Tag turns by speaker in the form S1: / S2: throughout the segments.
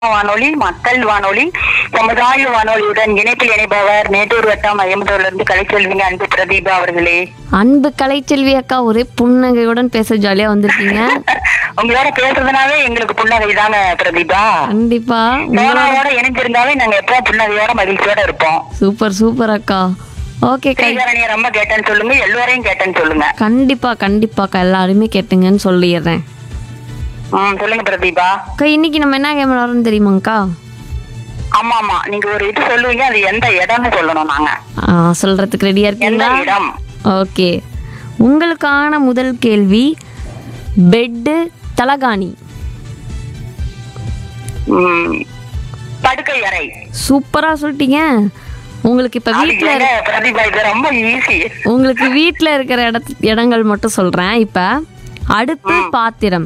S1: வானொலி மக்கள் வானொலி சமுதாய வானொலியுடன் இணைப்பில் இணைப்பவர் மேட்டூர் வட்டம் ஐம்பத்தூர்லிருந்து கலைச்செல்விங்க அன்பு பிரதீபா அவர்களே
S2: அன்பு கலைச்செல்வி அக்கா ஒரே புன்னகையுடன் பேச ஜாலியா வந்திருக்கீங்க
S1: உங்களோட பேசுறதுனாவே எங்களுக்கு புன்னகை தாங்க பிரதீபா
S2: கண்டிப்பா உங்களோட
S1: சோனாவோட இணைஞ்சிருந்தாவே நாங்க எப்போ புன்னகையோட மகிழ்ச்சியோட இருப்போம்
S2: சூப்பர் சூப்பர் அக்கா ஓகே கை
S1: ஸ்ரீதரணியை ரொம்ப கேட்டேன்னு சொல்லுங்க எல்லோரையும் கேட்டேன்னு சொல்லுங்க
S2: கண்டிப்பா கண்டிப்பாக்கா எல்லாருமே கேட்டுங்கன்னு சொல்லிடுறேன்
S1: ம் சொல்லுங்க பிரதீபா
S2: அக்கா இன்னைக்கு நம்ம என்ன கேம் விளாட்றோம்னு தெரியுமாங்க்கா
S1: ஆமா ஆமா நீங்க ஒரு இது சொல்லுவீங்க அது எந்த இடம்னு சொல்லணும் நாங்க
S2: ஆ, சொல்றதுக்கு ரெடியா
S1: எந்த
S2: இருக்கீங்களா
S1: இடம்
S2: ஓகே உங்களுக்கான முதல் கேள்வி பெட்டு தலகாணி
S1: ம், படுக்கை அறை
S2: சூப்பரா சொல்லிட்டீங்க உங்களுக்கு இப்ப
S1: அது
S2: வீட்ல
S1: எங்க பிரதீபா இது ரொம்ப ஈஸி
S2: உங்களுக்கு வீட்ல இருக்கிற இட இடங்கள் மட்டும் சொல்றேன் இப்ப அடுப்பு பாத்திரம்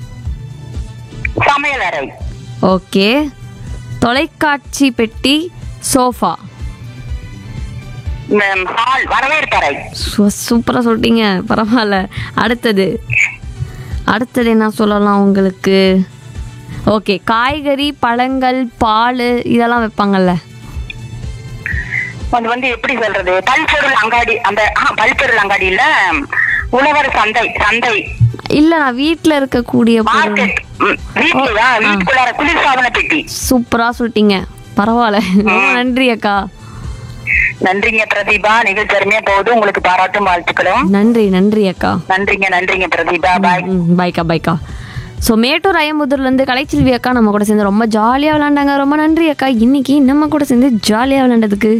S1: சமையல் அறை
S2: ஓகே தொலைக்காட்சி பெட்டி சோஃபா
S1: ம், ஹால் வரவேற்பறை
S2: சூ- சூப்பரா சொல்லிட்டீங்க பரவாயில்ல அடுத்தது அடுத்தது என்ன சொல்லலாம் உங்களுக்கு ஓகே காய்கறி பழங்கள் பால் இதெல்லாம் வைப்பாங்கல்ல
S1: அது வந்து எப்படி சொல்றது பல்பொருள் அங்காடி அந்த ஆ, பல்பொருள் அங்காடி இல்ல உழவர் சந்தை சந்தை
S2: இல்ல நான் வீட்ல இருக்கக்கூடிய பொருள்
S1: மார்க்கெட் ம், வீட்லயா வீட்டுக்குள்ளார குளிர்சாதன பெட்டி
S2: சூப்பரா சொல்லிட்டீங்க பரவாயில்ல ரொம்ப நன்றி அக்கா
S1: நன்றிங்க பிரதீபா நிகழ்ச்சி அருமையா போகுது உங்களுக்கு பாராட்டும் வாழ்த்துக்களும்
S2: நன்றி நன்றி அக்கா
S1: நன்றிங்க நன்றிங்க பிரதீபா பாய்
S2: ம் பாய்க்கா பாய்க்கா ஸோ மேட்டூர் ஐயம்புதூர்லேருந்து கலைச்செல்வி அக்கா நம்ம கூட சேர்ந்து ரொம்ப ஜாலியாக விளாண்டாங்க ரொம்ப நன்றி அக்கா இன்னைக்கு நம்ம கூட சேர்ந்து ஜாலியாக விளாண்டதுக்கு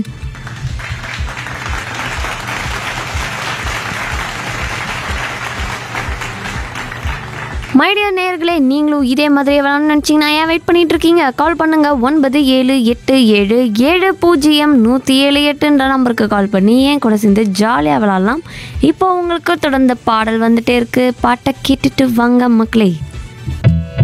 S2: மைடியர் நேயர்களே நீங்களும் இதே மாதிரி விளாட்னு நினச்சிங்கன்னா ஏன் வெயிட் பண்ணிட்டு இருக்கீங்க கால் பண்ணுங்க ஒன்பது ஏழு எட்டு ஏழு ஏழு பூஜ்ஜியம் நூற்றி ஏழு எட்டுன்ற நம்பருக்கு கால் பண்ணி ஏன் கூட சேர்ந்து ஜாலியாக விளாட்லாம் இப்போ உங்களுக்கு தொடர்ந்த பாடல் வந்துட்டே இருக்கு பாட்டை கேட்டுட்டு வாங்க மக்களே